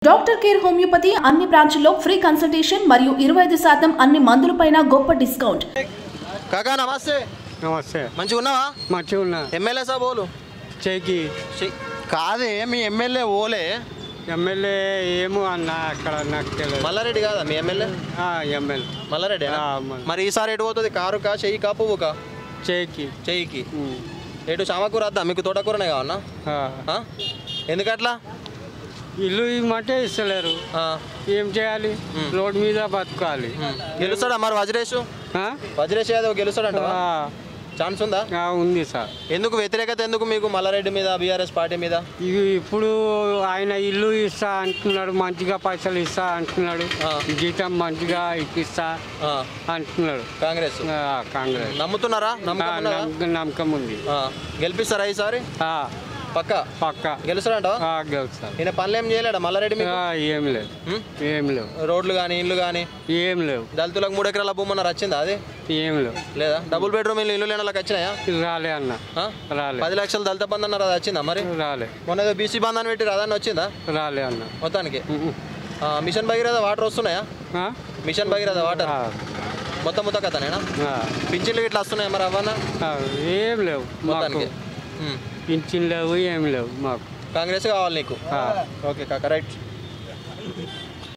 Doctor care homeopathy అన్ని బ్రాంచ్ల్లో free consultation మరియు ఇరవై ఐదు శాతం అన్ని మందులపైన గొప్ప డిస్కౌంట్ కాకా నమస్తే నమస్తే మంచిగా ఉన్నావా మంచిగా ఉన్నా ఎమ్మెల్యే సాబ్ ఓలు చేకి ఛీ, కాదే మీ ఎమ్మెల్యే ఓలే ఎమ్మెల్యే ఏమో అన్న అక్కడ నాకు తెలియదు మల్లారెడ్డి కాదా మీ ఎమ్మెల్యే ఆ, ఎమ్మెల్యే మల్లారెడ్డి ఆ, మల్ల- మరి ఈసారి ఎటు పోతుంది కారు కా చెయ్యి కా పువ్వు కా చేకి చెయ్యికి ఉమ్. ఎటు చామకూర వద్దా మీకు తోటకూరనే కావన్నా ఆ. ఆ? ఎందుకట్లా ఇల్లు ఇమ్మంటే ఇస్తలేరు ఆ. ఏం చేయాలి రోడ్ మీద బతకాలి ఉమ్. గెలుస్తాడా మరి వజ్రేష్ ఆ? వజ్రేష్ యాదవ్ గెలుస్తాడంట ఆ, ఛాన్స్ ఉందా ఆ, ఉంది సార్ ఎందుకు వ్యతిరేకత ఎందుకు మీకు మల్లారెడ్డి మీద బీఆర్ఎస్ పార్టీ మీద ఇవి ఇప్పుడు ఆయన ఇల్లు ఇస్తా అంటున్నాడు మంచిగా పైసలు ఇస్తా అంటున్నాడు ఆ. జీతం మంచిగా ఇప్పిస్తా ఆ, అంటున్నాడు కాంగ్రెస్ ఆ, కాంగ్రెస్ నమ్ముతున్నారా ఆ, నమ్మకం ఉన్నదా? నమ్మకం నమ్మకం ఉంది ఆ, గెలిపిస్తారా ఈసారి ఆ, పక్క పక్క గెలుస్తాడంట ఆ, గెలుస్తారు ఈయన పనులు ఏం చేయలేడా మల్లారెడ్డి మీకు ఆ, ఏం లేవు ఉం? ఏం లేవు రోడ్లు కానీ ఇల్లు కానీ ఏం లేవు దళితులకు మూడు ఎకరాల భూమి అన్నారు వచ్చిందా అది ఏం లేవు లేదా డబుల్ బెడ్రూమ్ ఇల్లు ఇల్లు లేని వాళ్ళకి వచ్చినాయా రాలే అన్న ఆ? రాలే పది లక్షలు దళిత బంధు అన్నారు అది వచ్చిందా మరి రాలే మొన్న ఏదో బీసీ బంధాన్ని పెట్టి రాదని వచ్చిందా రాలే అన్న మొత్తానికి ఉహు. ఆ, మిషన్ భగీరథ వాటర్ వస్తున్నాయా ఆ? మిషన్ భగీరథ వాటర్ ఆ, మొత్తం మొత్తం కథనేనా ఆ, పింఛన్లు ఇట్లా వస్తున్నాయా మరి అవ్వన్నా ఆ, ఏం లేవు మాకు మొత్తానికి ఉం. పింఛన్ లేవు ఏం లేవు మాకు కాంగ్రెస్ కావాలి నీకు ఆ. ఓకే కాక రైట్